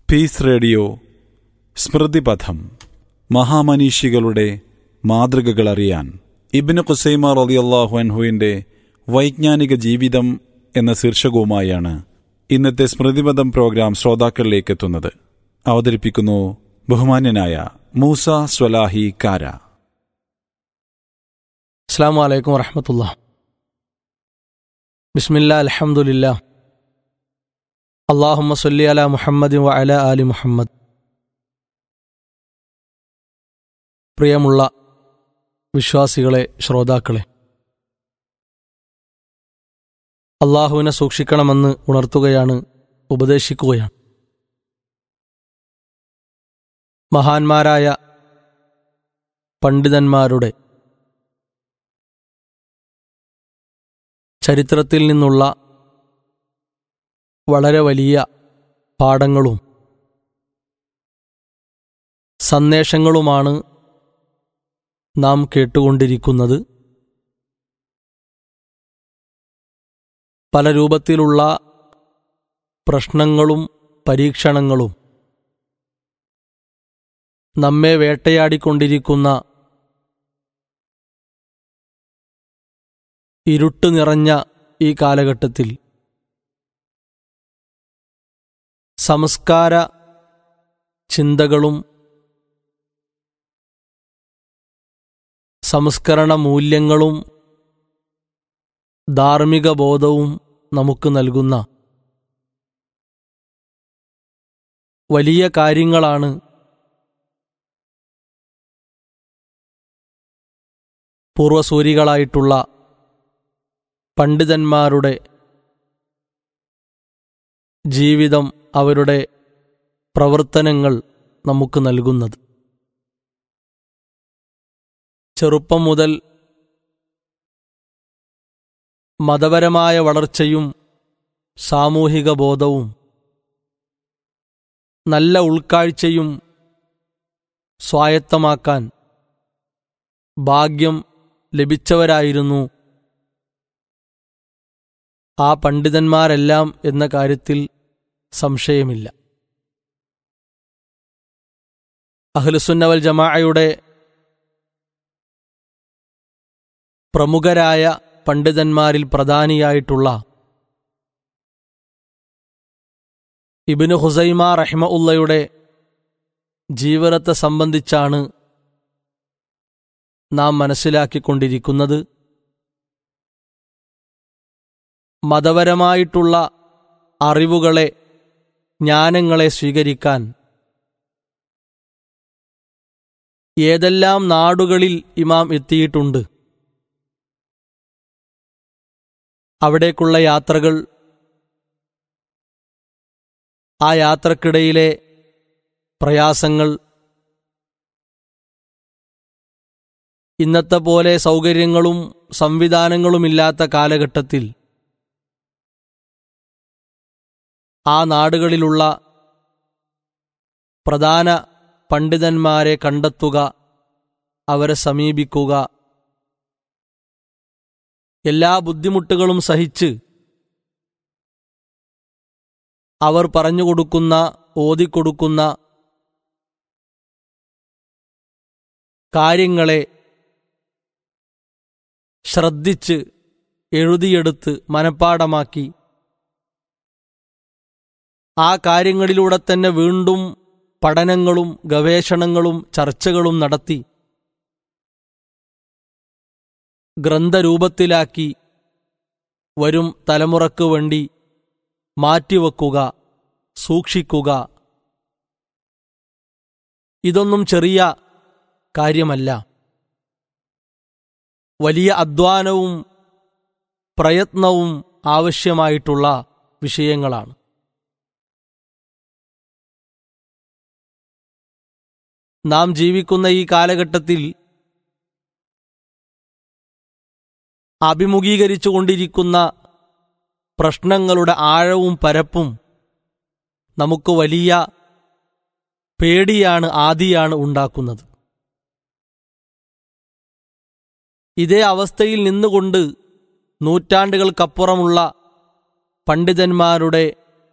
piece radio സ്മൃതിപഥം മഹാമനീഷികളുടെ മാതൃകകൾ അറിയാൻ ഇബിന് ഖുസൈമ റളിയല്ലാഹു അൻഹുവിൻ്റെ വൈജ്ഞാനിക ജീവിതം എന്ന ശീർഷകവുമായാണ് ഇന്നത്തെ സ്മൃതിപഥം പ്രോഗ്രാം ശ്രോതാക്കളിലേക്ക് എത്തുന്നത് അവതരിപ്പിക്കുന്നു ബഹുമാന്യനായ മൂസ സ്വലാഹി കാര അസ്സാം വലൈക്കും വറഹമത്തുള്ള ബിസ്മില്ല അലഹമുല്ല അള്ളാഹുമ്മ സല്ലി അല മുഹമ്മദ് വ അല ആലി മുഹമ്മദ് പ്രിയമുള്ള വിശ്വാസികളെ ശ്രോതാക്കളെ അള്ളാഹുവിനെ സൂക്ഷിക്കണമെന്ന് ഉണർത്തുകയാണ് ഉപദേശിക്കുകയാണ് മഹാന്മാരായ പണ്ഡിതന്മാരുടെ ചരിത്രത്തിൽ നിന്നുള്ള വളരെ വലിയ പാഠങ്ങളും സന്ദേശങ്ങളുമാണ് നാം കേട്ടുകൊണ്ടിരിക്കുന്നത് പല രൂപത്തിലുള്ള പ്രശ്നങ്ങളും പരീക്ഷണങ്ങളും നമ്മെ വേട്ടയാടിക്കൊണ്ടിരിക്കുന്ന ഇരുട്ട് നിറഞ്ഞ ഈ കാലഘട്ടത്തിൽ സംസ്കാര ചിന്തകളും സംസ്കരണ മൂല്യങ്ങളും ധാർമ്മിക ബോധവും നമുക്ക് നൽകുന്ന വലിയ കാര്യങ്ങളാണ് പൂർവസൂരികളായിട്ടുള്ള പണ്ഡിതന്മാരുടെ ജീവിതം അവരുടെ പ്രവർത്തനങ്ങൾ നമുക്ക് നൽകുന്നത് ചെറുപ്പം മുതൽ മതപരമായ വളർച്ചയും സാമൂഹിക ബോധവും നല്ല ഉൾക്കാഴ്ചയും സ്വായത്തമാക്കാൻ ഭാഗ്യം ലഭിച്ചവരായിരുന്നു ആ പണ്ഡിതന്മാരെല്ലാം എന്ന കാര്യത്തിൽ സംശയമില്ല അഹ്ലുസുന്നവൽ ജമാഅയുടെ പ്രമുഖരായ പണ്ഡിതന്മാരിൽ പ്രധാനിയായിട്ടുള്ള ഇബിന് ഹുസൈമ റഹ്മ ഉള്ളയുടെ ജീവിതത്തെ സംബന്ധിച്ചാണ് നാം മനസ്സിലാക്കിക്കൊണ്ടിരിക്കുന്നത് മതപരമായിട്ടുള്ള അറിവുകളെ ജ്ഞാനങ്ങളെ സ്വീകരിക്കാൻ ഏതെല്ലാം നാടുകളിൽ ഇമാം എത്തിയിട്ടുണ്ട് അവിടേക്കുള്ള യാത്രകൾ ആ യാത്രക്കിടയിലെ പ്രയാസങ്ങൾ ഇന്നത്തെ പോലെ സൗകര്യങ്ങളും സംവിധാനങ്ങളുമില്ലാത്ത കാലഘട്ടത്തിൽ ആ നാടുകളിലുള്ള പ്രധാന പണ്ഡിതന്മാരെ കണ്ടെത്തുക അവരെ സമീപിക്കുക എല്ലാ ബുദ്ധിമുട്ടുകളും സഹിച്ച് അവർ പറഞ്ഞുകൊടുക്കുന്ന ഓതിക്കൊടുക്കുന്ന കാര്യങ്ങളെ ശ്രദ്ധിച്ച് എഴുതിയെടുത്ത് മനഃപ്പാടമാക്കി ആ കാര്യങ്ങളിലൂടെ തന്നെ വീണ്ടും പഠനങ്ങളും ഗവേഷണങ്ങളും ചർച്ചകളും നടത്തി ഗ്രന്ഥരൂപത്തിലാക്കി വരും തലമുറക്ക് വേണ്ടി മാറ്റിവെക്കുക സൂക്ഷിക്കുക ഇതൊന്നും ചെറിയ കാര്യമല്ല വലിയ അധ്വാനവും പ്രയത്നവും ആവശ്യമായിട്ടുള്ള വിഷയങ്ങളാണ് നാം ജീവിക്കുന്ന ഈ കാലഘട്ടത്തിൽ അഭിമുഖീകരിച്ചുകൊണ്ടിരിക്കുന്ന പ്രശ്നങ്ങളുടെ ആഴവും പരപ്പും നമുക്ക് വലിയ പേടിയാണ് ആദിയാണ് ഉണ്ടാക്കുന്നത് ഇതേ അവസ്ഥയിൽ നിന്നുകൊണ്ട് നൂറ്റാണ്ടുകൾക്കപ്പുറമുള്ള പണ്ഡിതന്മാരുടെ